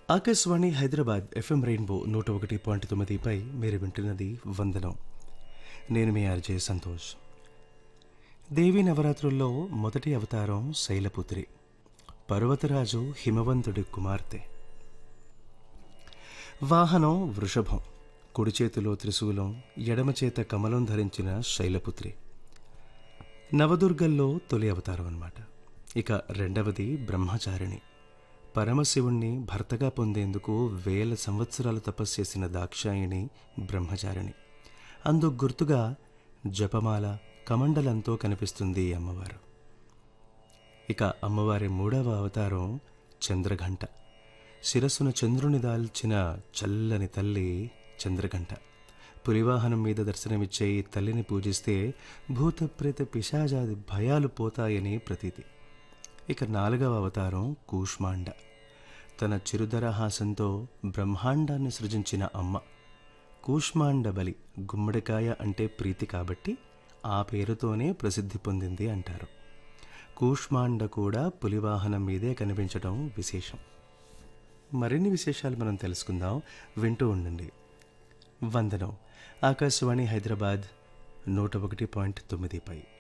Akashvani Hyderabad FM rainbow నూట ఒకటి point తొమ్మిదిపై మీరు వింటున్నది వందనం నేను మీ ఆర్జే సంతోష్ దేవీ నవరాత్రుల్లో మొదటి అవతారం శైలపుత్రి పర్వతరాజు హిమవంతుడి కుమార్తె వాహనం వృషభం కుడి చేతిలో త్రిశూలం ఎడమ చేత కమలం ధరించిన శైలపుత్రి నవదుర్గల్లో తొలి అవతారం అన్నమాట ఇక రెండవది బ్రహ్మచారిణి పరమశివుణ్ణి భర్తగా పొందేందుకు వేల సంవత్సరాలు తపస్సు చేసిన దాక్షాయిణి బ్రహ్మచారిణి అందుకు గుర్తుగా జపమాల కమండలంతో కనిపిస్తుంది ఈ అమ్మవారు ఇక అమ్మవారి మూడవ అవతారం చంద్రఘంట శిరస్సున చంద్రుని దాల్చిన చల్లని తల్లి చంద్రఘంట పులివాహనం మీద దర్శనమిచ్చే ఈ తల్లిని పూజిస్తే భూతప్రేత పిశాజాది భయాలు పోతాయని ప్రతీతి ఇక నాలుగవ అవతారం కూష్మాండ తన చిరుదరహాసంతో బ్రహ్మాండాన్ని సృజించిన అమ్మ కూష్మాండ బలి గుమ్మడికాయ అంటే ప్రీతి కాబట్టి ఆ పేరుతోనే ప్రసిద్ధి పొందింది అంటారు కూష్మాండ కూడా పులివాహనం మీదే కనిపించడం విశేషం మరిన్ని విశేషాలు మనం తెలుసుకుందాం వింటూ ఉండండి వందనం ఆకాశవాణి హైదరాబాద్ నూట ఒకటి పాయింట్ తొమ్మిదిపై